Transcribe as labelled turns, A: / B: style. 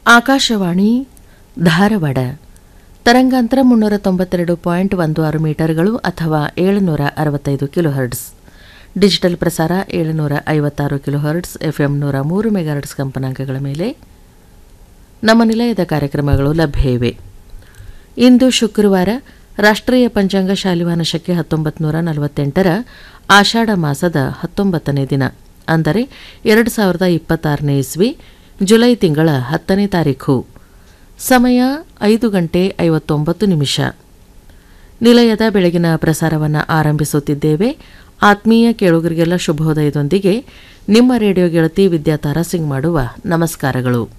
A: ಆಕಾಶವಾಣಿ ಧಾರವಾಡ ತರಂಗಾಂತರ ಮುನ್ನೂರ ತೊಂಬತ್ತೆರಡು ಪಾಯಿಂಟ್ ಒಂದು ಆರು ಮೀಟರ್ಗಳು ಅಥವಾ ಏಳುನೂರ ಅರವತ್ತೈದು ಕಿಲೋಹರ್ಟ್ಸ್ ಡಿಜಿಟಲ್ ಪ್ರಸಾರ ಏಳುನೂರ ಐವತ್ತಾರು ಕಿಲೋಹರ್ಟ್ಸ್ ಎಫ್ಎಂ ನೂರ ಮೂರು ಮೆಗಾಹರ್ಟ್ಸ್ ಕಂಪನಾಂಕಗಳ ಮೇಲೆ ನಮ್ಮ ನಿಲಯದ ಕಾರ್ಯಕ್ರಮಗಳು ಲಭ್ಯ ಇವೆ ಇಂದು ಶುಕ್ರವಾರ ರಾಷ್ಟ್ರೀಯ ಪಂಚಾಂಗ ಶಾಲಿವಾನ ಶಕೆ ಹತ್ತೊಂಬತ್ತು ನೂರ ನಲವತ್ತೆಂಟರ ಆಷಾಢ ಮಾಸದ ಹತ್ತೊಂಬತ್ತನೇ ದಿನ ಅಂದರೆ ಎರಡು ಸಾವಿರದ ಇಪ್ಪತ್ತಾರನೇ ಇಸ್ವಿ ಜುಲೈ ತಿಂಗಳ ಹತ್ತನೇ ತಾರೀಖು ಸಮಯ ಐದು ಗಂಟೆ ಐವತ್ತೊಂಬತ್ತು ನಿಮಿಷ ನಿಲಯದ ಬೆಳಗಿನ ಪ್ರಸಾರವನ್ನು ಆರಂಭಿಸುತ್ತಿದ್ದೇವೆ ಆತ್ಮೀಯ ಕೇಳುಗರಿಗೆಲ್ಲ ಶುಭೋದಯದೊಂದಿಗೆ ನಿಮ್ಮ ರೇಡಿಯೋ ಗೆಳತಿ ವಿದ್ಯಾತಾರ ಸಿಂಗ್ ಮಾಡುವ ನಮಸ್ಕಾರಗಳು